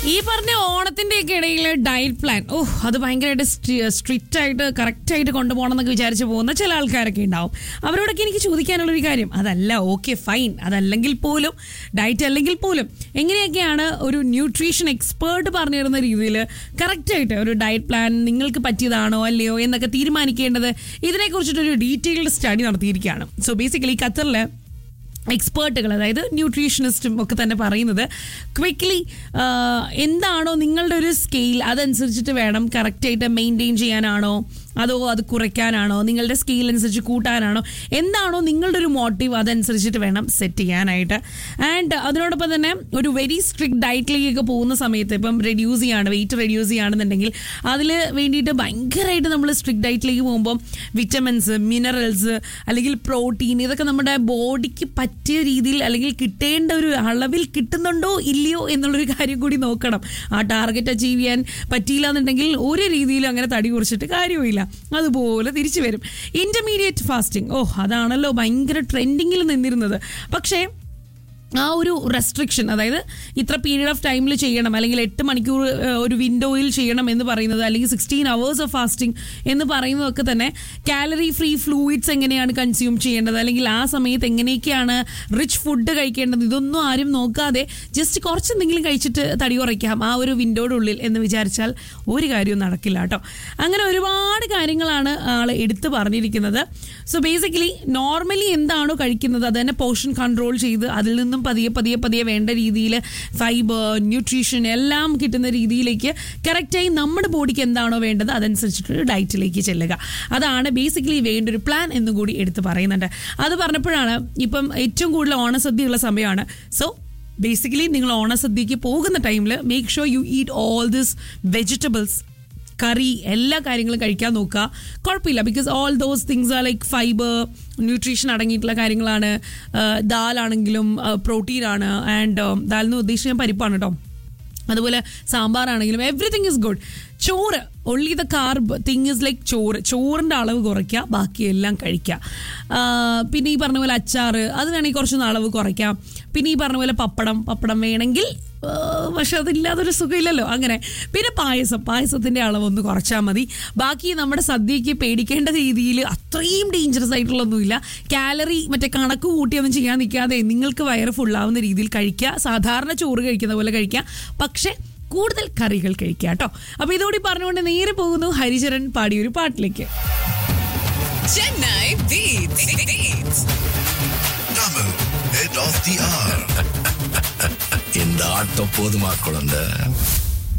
ഈ പറഞ്ഞ ഓണത്തിന്റെ ഒക്കെ ഇടയിൽ ഡയറ്റ് പ്ലാൻ ഓ അത് ഭയങ്കരമായിട്ട് സ്ട്രിക്റ്റ് ആയിട്ട് കറക്റ്റ് ആയിട്ട് കൊണ്ടുപോകണം എന്നൊക്കെ വിചാരിച്ച് പോകുന്ന ചില ആൾക്കാരൊക്കെ ഉണ്ടാവും അവരോടൊക്കെ എനിക്ക് ചോദിക്കാനുള്ള ഒരു കാര്യം അതല്ല ഓക്കെ ഫൈൻ അതല്ലെങ്കിൽ പോലും ഡയറ്റ് അല്ലെങ്കിൽ പോലും എങ്ങനെയൊക്കെയാണ് ഒരു ന്യൂട്രീഷൻ എക്സ്പേർട്ട് പറഞ്ഞു തരുന്ന രീതിയിൽ കറക്റ്റായിട്ട് ഒരു ഡയറ്റ് പ്ലാൻ നിങ്ങൾക്ക് പറ്റിയതാണോ അല്ലയോ എന്നൊക്കെ തീരുമാനിക്കേണ്ടത് ഇതിനെക്കുറിച്ചിട്ടൊരു ഡീറ്റെയിൽഡ് സ്റ്റഡി നടത്തിയിരിക്കുകയാണ് സോ ബേസിക്കലി ഖത്തറിൽ എക്സ്പേർട്ടുകൾ അതായത് ന്യൂട്രീഷനിസ്റ്റും ഒക്കെ തന്നെ പറയുന്നത് ക്വിക്ക്ലി എന്താണോ നിങ്ങളുടെ ഒരു സ്കെയിൽ അതനുസരിച്ചിട്ട് വേണം കറക്റ്റായിട്ട് മെയിൻറ്റെയിൻ ചെയ്യാനാണോ അതോ അത് കുറയ്ക്കാനാണോ നിങ്ങളുടെ സ്കെയിൽ അനുസരിച്ച് കൂട്ടാനാണോ എന്താണോ നിങ്ങളുടെ ഒരു മോട്ടീവ് അതനുസരിച്ചിട്ട് വേണം സെറ്റ് ചെയ്യാനായിട്ട് ആൻഡ് അതിനോടൊപ്പം തന്നെ ഒരു വെരി സ്ട്രിക്റ്റ് ഡയറ്റിലേക്കൊക്കെ പോകുന്ന സമയത്ത് ഇപ്പം റെഡ്യൂസ് ചെയ്യാണ് വെയിറ്റ് റെഡ്യൂസ് ചെയ്യുകയാണെന്നുണ്ടെങ്കിൽ അതിൽ വേണ്ടിയിട്ട് ഭയങ്കരമായിട്ട് നമ്മൾ സ്ട്രിക്റ്റ് ഡയറ്റിലേക്ക് പോകുമ്പോൾ വിറ്റമിൻസ് മിനറൽസ് അല്ലെങ്കിൽ പ്രോട്ടീൻ ഇതൊക്കെ നമ്മുടെ ബോഡിക്ക് പറ്റിയ രീതിയിൽ അല്ലെങ്കിൽ കിട്ടേണ്ട ഒരു അളവിൽ കിട്ടുന്നുണ്ടോ ഇല്ലയോ എന്നുള്ളൊരു കാര്യം കൂടി നോക്കണം ആ ടാർഗറ്റ് അച്ചീവ് ചെയ്യാൻ പറ്റിയില്ല എന്നുണ്ടെങ്കിൽ ഒരു രീതിയിലും അങ്ങനെ തടി കുറിച്ചിട്ട് കാര്യമില്ല അതുപോലെ തിരിച്ചു വരും ഇന്റർമീഡിയറ്റ് ഫാസ്റ്റിംഗ് ഓ അതാണല്ലോ ഭയങ്കര ട്രെൻഡിങ്ങിൽ നിന്നിരുന്നത് പക്ഷേ ആ ഒരു റെസ്ട്രിക്ഷൻ അതായത് ഇത്ര പീരീഡ് ഓഫ് ടൈമിൽ ചെയ്യണം അല്ലെങ്കിൽ എട്ട് മണിക്കൂർ ഏഹ്, ഒരു വിൻഡോയിൽ ചെയ്യണം എന്ന് പറയുന്നത് അല്ലെങ്കിൽ സിക്സ്റ്റീൻ അവേഴ്സ് ഓഫ് ഫാസ്റ്റിംഗ് എന്ന് പറയുന്നതൊക്കെ തന്നെ കാലറി ഫ്രീ ഫ്ലൂയിഡ്സ് എങ്ങനെയാണ് കൺസ്യൂം ചെയ്യേണ്ടത് അല്ലെങ്കിൽ ആ സമയത്ത് എങ്ങനെയൊക്കെയാണ് റിച്ച് ഫുഡ് കഴിക്കേണ്ടത് ഇതൊന്നും ആരും നോക്കാതെ ജസ്റ്റ് കുറച്ചെന്തെങ്കിലും കഴിച്ചിട്ട് തടി കുറയ്ക്കാം ആ ഒരു വിൻഡോയുടെ ഉള്ളിൽ എന്ന് വിചാരിച്ചാൽ ഒരു കാര്യവും നടക്കില്ല കേട്ടോ അങ്ങനെ ഒരുപാട് കാര്യങ്ങളാണ് ആൾ എടുത്തു പറഞ്ഞിരിക്കുന്നത് സോ ബേസിക്കലി നോർമലി എന്താണോ കഴിക്കുന്നത് അത് തന്നെ പോർഷൻ കൺട്രോൾ ചെയ്ത് അതിൽ നിന്നും പതിയെ പതിയെ പതിയെ വേണ്ട രീതിയിൽ ഫൈബർ ന്യൂട്രീഷൻ എല്ലാം കിട്ടുന്ന രീതിയിലേക്ക് കറക്റ്റായി നമ്മുടെ ബോഡിക്ക് എന്താണോ വേണ്ടത് അതനുസരിച്ചിട്ടൊരു ഡയറ്റിലേക്ക് ചെല്ലുക അതാണ് ബേസിക്കലി വേണ്ട ഒരു പ്ലാൻ എന്നും കൂടി എടുത്ത് പറയുന്നുണ്ട് അത് പറഞ്ഞപ്പോഴാണ് ഇപ്പം ഏറ്റവും കൂടുതൽ ഓണസദ്യയുള്ള സമയമാണ് സോ ബേസിക്കലി നിങ്ങൾ ഓണസദ്യക്ക് പോകുന്ന ടൈമിൽ make sure you eat all this vegetables curry എല്ലാ കാര്യങ്ങളും കഴിക്കാൻ നോക്കുക കുഴപ്പമില്ല because all those things are like fiber nutrition അടങ്ങിയിട്ടുള്ള കാര്യങ്ങളാണ് ദാലാണെങ്കിലും പ്രോട്ടീനാണ് ആൻഡ് ദാൽ എന്ന് ഉദ്ദേശിച്ച പരിപ്പാണ് കേട്ടോ അതുപോലെ സാമ്പാറാണെങ്കിലും എവറിഥിങ് ഇസ് ഗുഡ് ചോറ് only the carb thing is like ചോറ് ചോറിൻ്റെ അളവ് കുറയ്ക്കുക ബാക്കിയെല്ലാം കഴിക്കുക ആ, പിന്നെ ഈ പറഞ്ഞ പോലെ അച്ചാറ് അത് വേണമെങ്കിൽ കുറച്ചൊന്ന് അളവ് കുറയ്ക്കാം പിന്നെ ഈ പറഞ്ഞ പോലെ പപ്പടം പപ്പടം വേണമെങ്കിൽ ആ, പക്ഷെ അതില്ലാതൊരു സുഖമില്ലല്ലോ അങ്ങനെ പിന്നെ പായസം പായസത്തിൻ്റെ അളവ് ഒന്ന് കുറച്ചാൽ മതി ബാക്കി നമ്മുടെ സദ്യക്ക് പേടിക്കേണ്ട രീതിയിൽ അത്രയും ഡേഞ്ചറസ് ആയിട്ടുള്ളൊന്നുമില്ല കാലറി മറ്റേ കണക്ക് കൂട്ടിയൊന്നും ചെയ്യാൻ നിൽക്കാതെ നിങ്ങൾക്ക് വയറ് ഫുള്ളാവുന്ന രീതിയിൽ കഴിക്കുക സാധാരണ ചോറ് കഴിക്കുന്ന പോലെ കഴിക്കുക പക്ഷേ കൂടുതൽ കറികൾ കഴിക്കുക കേട്ടോ അപ്പൊ ഇതോടെ പറഞ്ഞുകൊണ്ട് നേരെ പോകുന്നു ഹരിചരൺ പാടിയൊരു പാട്ടിലേക്ക് Chennai Beats. Beats. Tamil, head of the hour. இந்த ஆட்டம் போதுமா குழந்தை